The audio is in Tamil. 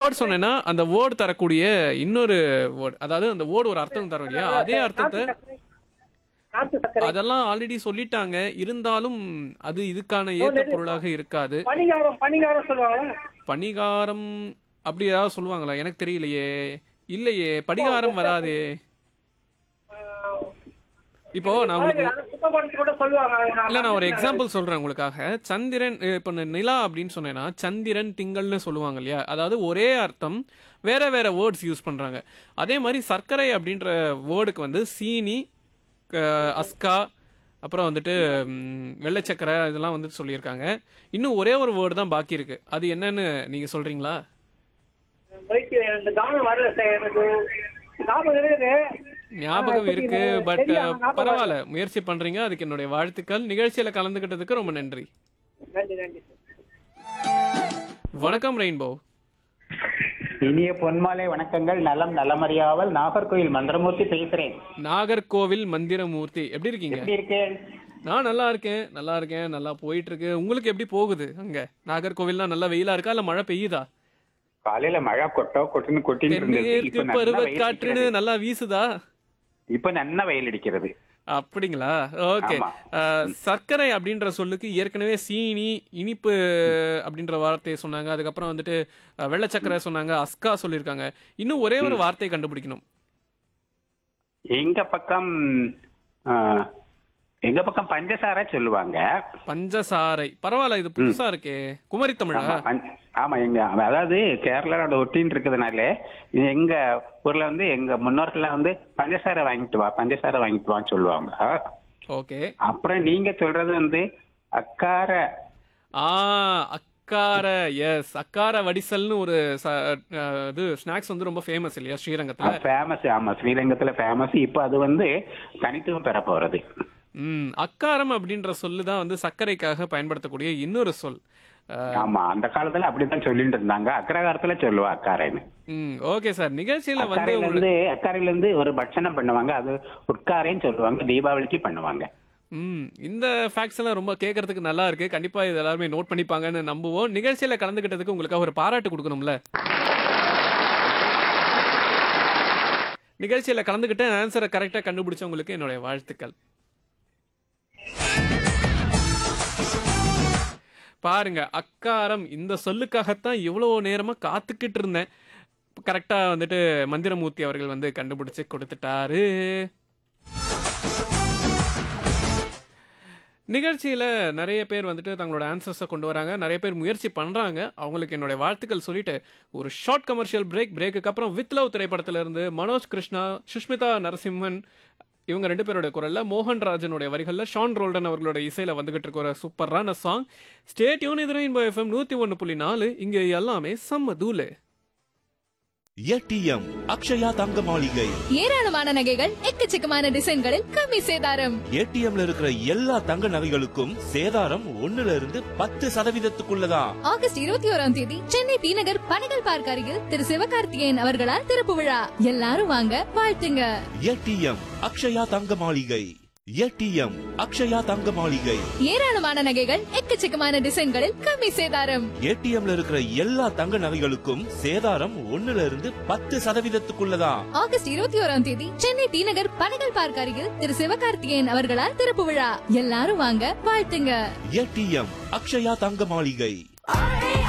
வேர்ட் சொன்னேன்னா அந்த வேர்டு தரக்கூடிய இன்னொரு வேர்டு அதாவது அந்த வேர்டு ஒரு அர்த்தம் தரும் இல்லையா அதே அர்த்தத்தை நாட்டு சர்க்கரை அதெல்லாம் ஆல்ரெடி சொல்லிட்டாங்க இருந்தாலும் அது இதுக்கான ஏற்ற பொருளாக இருக்காது பணிகாரம் பணிகாரம் சொல்லுவாங்க பணிகாரம் அப்படி ஏதாவது சொல்லுவாங்களா எனக்கு தெரியலையே இல்லையே படிகாரம் வராதே இப்போ நான் உங்களுக்கு அதை சுத்தப்படுத்தி கூட சொல்லுவாங்க இல்ல நான் ஒரு எக்ஸாம்பிள் சொல்றேன் உங்களுக்காக சந்திரன் அஹ் இப்ப இந்த நிலா அப்படின்னு சொன்னேன்னா சந்திரன் திங்கள்னு சொல்லுவாங்க இல்லையா அதாவது ஒரே அர்த்தம் வேற வேற வேர்ட்ஸ் யூஸ் பண்றாங்க அதே மாதிரி சர்க்கரை அப்படின்ற வேர்டுக்கு வந்து சீனி க- அஸ்கா அப்புறம் வந்துட்டு ம், வெள்ளைச்சக்கரை இதெல்லாம் வந்துட்டு சொல்லியிருக்காங்க இன்னும் ஒரே ஒரு வேர்டு தான் பாக்கி இருக்கு அது என்னன்னு நீங்க சொல்றீங்களா போயிட்டு இந்த கானம் வரல சார் எனக்கு ஞாபகம் இருக்குது ஞாபகம் ஆ, இருக்கு தெரியும். பட் தெரியும், ஞாபகம் பரவாயில்ல முயற்சி பண்றீங்க அதுக்கு என்னுடைய வாழ்த்துக்கள் நிகழ்ச்சியில கலந்துக்கிட்டதுக்கு ரொம்ப நன்றி நன்றி நன்றி சார் வணக்கம் ரெயின்போ இனிய பொன்மாலை வணக்கங்கள் நலம் நலமறியாவல் நாகர்கோயில் மந்திரமூர்த்தி பேசுறேன் நாகர்கோவில் மந்திரமூர்த்தி எப்படி இருக்கீங்க எப்படி இருக்கேன் நான் நல்லா இருக்கேன் நல்லா இருக்கேன் நல்லா போயிட்டு இருக்கு உங்களுக்கு எப்படி போகுது அங்க நாகர்கோவில்லாம் நல்லா வெயிலா இருக்கா இல்ல மழை பெய்யுதா காலையில மழை கொட்டோ கொட்டுன்னு கொட்டின்னு இருந்தது தென்மேற்கு இப்ப நல்ல பருவ வெயில் காற்றுன்னு அடிக்கிறது. நல்லா வீசுதா இப்ப நல்ல வெயில் அடிக்கிறது அப்படிங்களா ஓகே ஆமா. சர்க்கரை அப்படின்ற சொல்லுக்கு ஏற்கனவே சீனி இனிப்பு அப்படின்ற வார்த்தையை சொன்னாங்க அதுக்கப்புறம் வந்துட்டு அஹ், வெள்ளைச்சக்கரை சொன்னாங்க அஸ்கா சொல்லியிருக்காங்க இன்னும் ஒரே ஒரு வார்த்தையை கண்டுபிடிக்கணும் எங்க பக்கம் ஆ, எங்க பக்கம் பஞ்சசார சொல்லுவாங்க பஞ்சசாரை பரவாயில்ல இது புதுசா இருக்கே குமரி தமிழா ஆமா, பஞ்ச- ஆமா எங்க அதாவது கேரளாவோட ஒட்டின்னு இருக்கிறதுனால இது எங்க ஊர்ல வந்து எங்க முன்னோர்கள் வந்து பஞ்சசார வாங்கிட்டு வா பஞ்சசார வாங்கிட்டு வான்னு சொல்லுவாங்க ஓகே அப்புறம் நீங்க சொல்றது வந்து அக்கார ஆ அக்கார எஸ் அக்கார வடிசல்னு ஒரு ச- அஹ், இது ஸ்நாக்ஸ் வந்து ரொம்ப ஃபேமஸ் இல்லையா ஸ்ரீரங்கத்துல ஃபேமஸ் ஆமா ஸ்ரீரங்கத்துல ஃபேமஸ் இப்ப அது வந்து தனித்துவம் பெற போறது ம் அக்காரம் அப்படின்ற சொல்லு தான் வந்து சர்க்கரைக்காக பயன்படுத்தக்கூடிய இன்னொரு சொல் அஹ், ஆமா அந்த காலத்துல அப்படித்தான் சொல்லிட்டு இருந்தாங்க அக்ரகாரத்துல சொல்லுவா அக்காரைன்னு ம் ஓகே சார் நிகழ்ச்சியில வந்து அக்காரையில உங்களுக்கு இருந்து அக்காரையில இருந்து ஒரு பட்சணம் பண்ணுவாங்க அது உட்காரைன்னு சொல்லுவாங்க தீபாவளிக்கு பண்ணுவாங்க ம் இந்த ஃபேக்ட்ஸ் எல்லாம் ரொம்ப கேட்கறதுக்கு நல்லா இருக்கு கண்டிப்பா இது எல்லாருமே நோட் பண்ணிப்பாங்கன்னு நம்புவோம் நிகழ்ச்சியில கலந்துக்கிட்டதுக்கு உங்களுக்காக ஒரு பாராட்டு கொடுக்கணும்ல நிகழ்ச்சியில கலந்துக்கிட்டு ஆன்சரை கரெக்டா கண்டுபிடிச்சவங்களுக்கு என்னுடைய வாழ்த்துக்கள் பாருங்க அக்காரம் இந்த சொல்லுக்காகத்தான் இவ்வளோ நேரமா காத்துக்கிட்டு இருந்தேன் கரெக்டா வந்துட்டு மந்திரமூர்த்தி அவர்கள் வந்து கண்டுபிடிச்சு கொடுத்துட்டாரு நிகழ்ச்சியில நிறைய பேர் வந்துட்டு தங்களோட ஆன்சர்ஸை கொண்டு வராங்க நிறைய பேர் முயற்சி பண்றாங்க அவங்களுக்கு என்னுடைய வாழ்த்துக்கள் சொல்லிட்டு ஒரு ஷார்ட் கமர்ஷியல் பிரேக் பிரேக்குக்கு அப்புறம் வித் லவ் திரைப்படத்துல இருந்து மனோஜ் கிருஷ்ணா சுஷ்மிதா நரசிம்மன் இவங்க ரெண்டு பேரோட குரல்ல மோகன் ராஜனுடைய வரிகள்ல ஷான் ரோல்டன் அவர்களோட இசையில வந்துகிட்டு இருக்க ஒரு சூப்பரான சாங் ஸ்டேட் யூன் இது ரெயின்போ எஃப்எம் நூத்தி ஒன்னு புள்ளி நாலு இங்க எல்லாமே செம்ம தூளு ஏடிஎம் அக்ஷயா தங்க மாளிகை ஏராளமான நகைகள் எக்கச்சக்கமான டிசைன்களில் கம்மி சேதாரம் ஏடிஎம்ல இருக்கிற எல்லா தங்க நகைகளுக்கும் சேதாரம் ஒண்ணுல இருந்து பத்து சதவீதத்துக்குள்ளதான் ஆகஸ்ட் இருபத்தி ஓராம் தேதி சென்னை டி நகர் பனைகள் பார்க் அருகில் திரு சிவகார்த்திகேயன் அவர்களால் திறப்பு விழா எல்லாரும் வாங்க வாழ்த்துங்க ஏடிஎம் அக்ஷயா தங்க மாளிகை ஏடிஎம் அக்ஷயா தங்க மாளிகை ஏராளமான நகைகள் எக்கச்சக்கமான டிசைன்களில் கம்மி சேதாரம் ஏடிஎம்ல இருக்கிற எல்லா தங்க நகைகளுக்கும் சேதாரம் ஒண்ணுல இருந்து பத்து சதவீதத்துக்குள்ளதான் ஆகஸ்ட் இருபத்தி ஓராம் தேதி சென்னை டி நகர் பனைகள் பார்க் அருகில் திரு சிவகார்த்திகேயன் அவர்களால் திறப்பு விழா எல்லாரும் வாங்க வாழ்த்துங்க ஏடிஎம் அக்ஷயா தங்க மாளிகை I